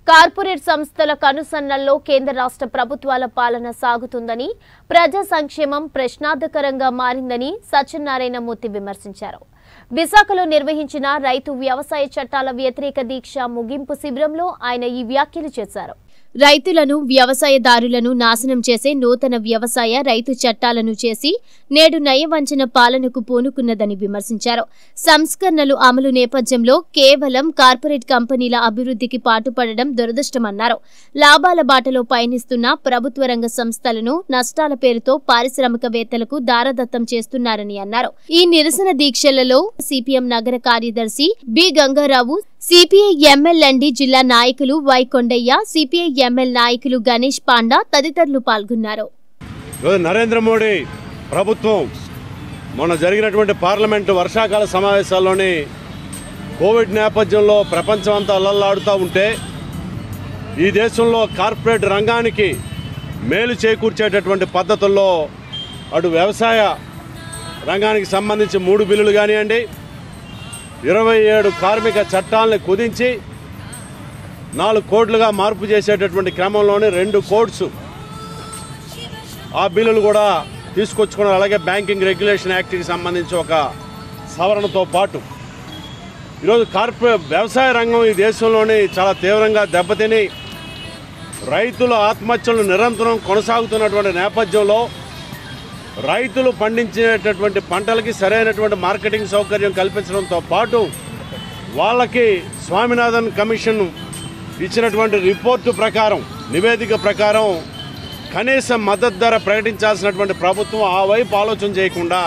corporate సంస్థల కనుసన్నల్లో కేంద్ర రాష్ట్ర ప్రభుత్వాల పాలన సాగుతుందని ప్రజా సంక్షేమం ప్రశ్నార్థకరంగా మారిందని సత్యనారాయణమూర్తి విమర్శించారు విశాఖలో నిర్వహించిన రైతు వ్యవసాయ చట్టాల వ్యతిరేక దీక్ష ముగింపు శిబిరంలో ఆయన ఈ వ్యాఖ్యలు చేశారు రైతులను వ్యవసాయదారులను నాశనం చేసే నూతన వ్యవసాయ రైతు చట్టాలను చేసి నేడు నయవంచన పాలనకు పూనుకున్నదని విమర్శించారు సంస్కరణలు అమలు నేపథ్యంలో కేవలం కార్పొరేట్ కంపెనీల అభివృద్ధికి పాటుపడడం దురదృష్టమన్నారు లాభాల బాటలో పయనిస్తున్న ప్రభుత్వ రంగ సంస్థలను నష్టాల పేరుతో పారిశ్రామికవేత్తలకు దారదత్తం చేస్తున్నారని అన్నారు ఈ నిరసన దీక్షలలో సిపిఎం నగర కార్యదర్శి బి గంగారావు సిపిఐ ఎంఎల్ఎండి జిల్లా నాయకులు వై కొండయ్య సిపిఐ ఎంఎల్ నాయకులు గణేష్ పాండా తదితరులు పాల్గొన్నారు ఈరోజు నరేంద్ర మోడీ ప్రభుత్వం మొన్న జరిగినటువంటి పార్లమెంటు వర్షాకాల సమావేశాల్లోని కోవిడ్ నేపథ్యంలో ప్రపంచం అంతా అల్లల్లాడుతూ ఉంటే ఈ దేశంలో కార్పొరేట్ రంగానికి మేలు చేకూర్చేటటువంటి పద్ధతుల్లో అటు వ్యవసాయ రంగానికి సంబంధించి మూడు బిల్లులు కానివ్వండి ఇరవై ఏడు కార్మిక చట్టాలని కుదించి నాలుగు కోట్లుగా మార్పు చేసేటటువంటి క్రమంలోనే రెండు కోడ్స్ ఆ బిల్లులు కూడా తీసుకొచ్చుకున్నారు అలాగే బ్యాంకింగ్ రెగ్యులేషన్ యాక్ట్కి సంబంధించి ఒక సవరణతో పాటు ఈరోజు కార్పొరే వ్యవసాయ రంగం ఈ దేశంలోని చాలా తీవ్రంగా దెబ్బతిని రైతుల ఆత్మహత్యలు నిరంతరం కొనసాగుతున్నటువంటి నేపథ్యంలో రైతులు పండించేటటువంటి పంటలకి సరైనటువంటి మార్కెటింగ్ సౌకర్యం కల్పించడంతో పాటు వాళ్ళకి స్వామినాథన్ కమిషన్ ఇచ్చినటువంటి రిపోర్టు ప్రకారం నివేదిక ప్రకారం కనీస మద్దతు ధర ప్రకటించాల్సినటువంటి ప్రభుత్వం ఆ వైపు ఆలోచన చేయకుండా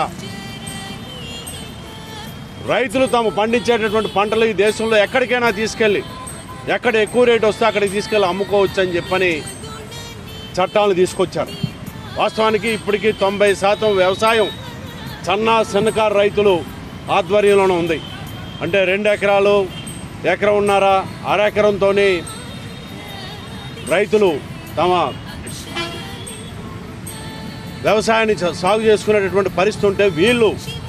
రైతులు తాము పండించేటటువంటి పంటలు ఈ దేశంలో ఎక్కడికైనా తీసుకెళ్ళి ఎక్కడ ఎక్కువ రేటు వస్తే అక్కడికి తీసుకెళ్ళి అమ్ముకోవచ్చు అని చెప్పని చట్టాలను తీసుకొచ్చారు వాస్తవానికి ఇప్పటికీ తొంభై శాతం వ్యవసాయం సన్న సన్నకారు రైతులు ఆధ్వర్యంలోనే ఉంది అంటే రెండు ఎకరాలు ఎకరం ఉన్నారా అరెకరంతో రైతులు తమ వ్యవసాయాన్ని చ- సాగు చేసుకునేటటువంటి పరిస్థితి ఉంటే వీళ్ళు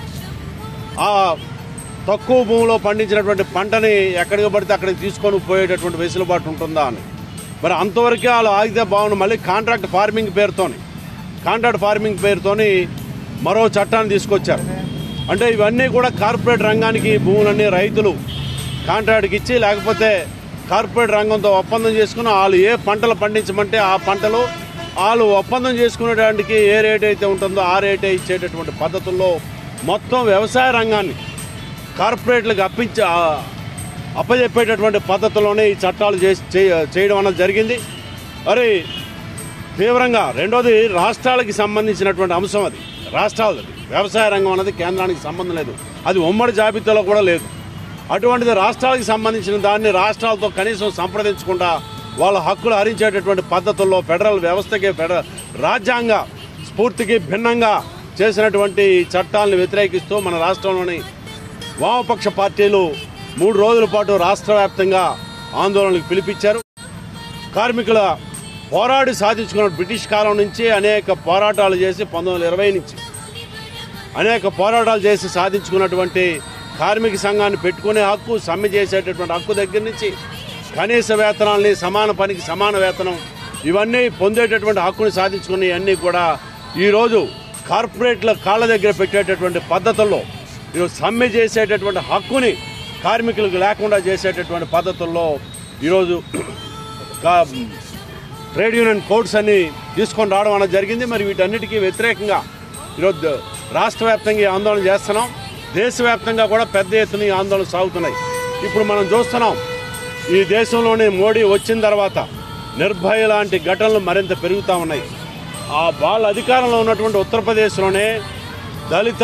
ఆ తక్కువ భూమిలో పండించినటువంటి పంటని ఎక్కడికి పడితే అక్కడికి తీసుకొని పోయేటటువంటి వెసులుబాటు ఉంటుందా అని మరి అంతవరకే వాళ్ళు ఆగితే బాగుండు మళ్ళీ కాంట్రాక్ట్ ఫార్మింగ్ పేరుతోని కాంట్రాక్ట్ ఫార్మింగ్ పేరుతోని మరో చట్టాన్ని తీసుకొచ్చారు అంటే ఇవన్నీ కూడా కార్పొరేట్ రంగానికి ఈ భూములన్నీ రైతులు కాంట్రాక్ట్కి ఇచ్చి లేకపోతే కార్పొరేట్ రంగంతో ఒప్పందం చేసుకుని వాళ్ళు ఏ పంటలు పండించమంటే ఆ పంటలు వాళ్ళు ఒప్పందం చేసుకునేటానికి ఏ రేట్ అయితే ఉంటుందో ఆ రేటే ఇచ్చేటటువంటి పద్ధతుల్లో మొత్తం వ్యవసాయ రంగాన్ని కార్పొరేట్లకు అప్పించి ఆ, అప్పజెప్పేటటువంటి పద్ధతిలోనే ఈ చట్టాలు చేసి చేయ- చేయడం అన్నది జరిగింది మరి తీవ్రంగా రెండోది రాష్ట్రాలకి సంబంధించినటువంటి అంశం అది రాష్ట్రాలది వ్యవసాయ రంగం అన్నది కేంద్రానికి సంబంధం లేదు అది ఉమ్మడి జాబితాలో కూడా లేదు అటువంటిది రాష్ట్రాలకు సంబంధించిన దాన్ని రాష్ట్రాలతో కనీసం సంప్రదించకుండా వాళ్ళ హక్కులు హరించేటటువంటి పద్ధతుల్లో ఫెడరల్ వ్యవస్థకి ఫెడరల్ రాజ్యాంగ స్ఫూర్తికి భిన్నంగా చేసినటువంటి ఈ చట్టాలను వ్యతిరేకిస్తూ మన రాష్ట్రంలోని వామపక్ష పార్టీలు మూడు రోజుల పాటు రాష్ట్ర వ్యాప్తంగా ఆందోళనలకు పిలిపించారు కార్మికుల పోరాడి సాధించుకున్న బ్రిటిష్ కాలం నుంచి అనేక పోరాటాలు చేసి పంతొమ్మిది వందల ఇరవై నుంచి అనేక పోరాటాలు చేసి సాధించుకున్నటువంటి కార్మిక సంఘాన్ని పెట్టుకునే హక్కు సమ్మె చేసేటటువంటి హక్కు దగ్గర నుంచి కనీస వేతనాల్ని సమాన పనికి సమాన వేతనం ఇవన్నీ పొందేటటువంటి హక్కుని సాధించుకునే అన్నీ కూడా ఈరోజు కార్పొరేట్ల కాళ్ళ దగ్గర పెట్టేటటువంటి పద్ధతుల్లో ఈరోజు సమ్మె చేసేటటువంటి హక్కుని కార్మికులకు లేకుండా చేసేటటువంటి పద్ధతుల్లో ఈరోజు కా- ట్రేడ్ యూనియన్ కోడ్స్ అన్ని తీసుకొని రావడం అనేది జరిగింది మరి వీటన్నిటికీ వ్యతిరేకంగా ఈరోజు రాష్ట్ర వ్యాప్తంగా ఈ ఆందోళన చేస్తున్నాం దేశవ్యాప్తంగా కూడా పెద్ద ఎత్తున ఈ ఆందోళన సాగుతున్నాయి ఇప్పుడు మనం చూస్తున్నాం ఈ దేశంలోనే మోడీ వచ్చిన తర్వాత నిర్భయ లాంటి ఘటనలు మరింత పెరుగుతూ ఉన్నాయి ఆ వాళ్ళ అధికారంలో ఉన్నటువంటి ఉత్తరప్రదేశ్లోనే దళిత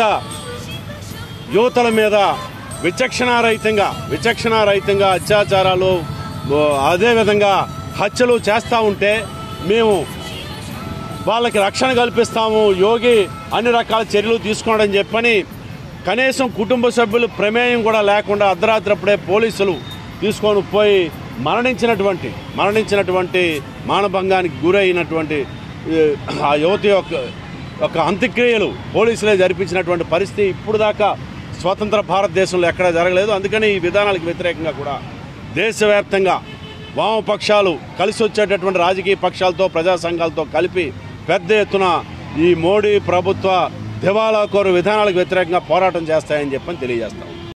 యువతల మీద విచక్షణారహితంగా విచక్షణారహితంగా అత్యాచారాలు ఓ, అదేవిధంగా హత్యలు చేస్తూ ఉంటే మేము వాళ్ళకి రక్షణ కల్పిస్తాము యోగి అన్ని రకాల చర్యలు తీసుకున్నాడని చెప్పని కనీసం కుటుంబ సభ్యులు ప్రమేయం కూడా లేకుండా అర్ధరాత్రప్పుడే పోలీసులు తీసుకొని పోయి మరణించినటువంటి మరణించినటువంటి మానభంగానికి గురైనటువంటి ఏ, ఆ యువతి యొక్క యొక్క అంత్యక్రియలు పోలీసులే జరిపించినటువంటి పరిస్థితి ఇప్పుడు దాకా స్వతంత్ర భారతదేశంలో ఎక్కడా జరగలేదు అందుకని ఈ విధానాలకు వ్యతిరేకంగా కూడా దేశవ్యాప్తంగా వామపక్షాలు కలిసి వచ్చేటటువంటి రాజకీయ పక్షాలతో ప్రజా సంఘాలతో కలిపి పెద్ద ఎత్తున ఈ మోడీ ప్రభుత్వ దివాలా కోరు విధానాలకు వ్యతిరేకంగా పోరాటం చేస్తాయని చెప్పని తెలియజేస్తాం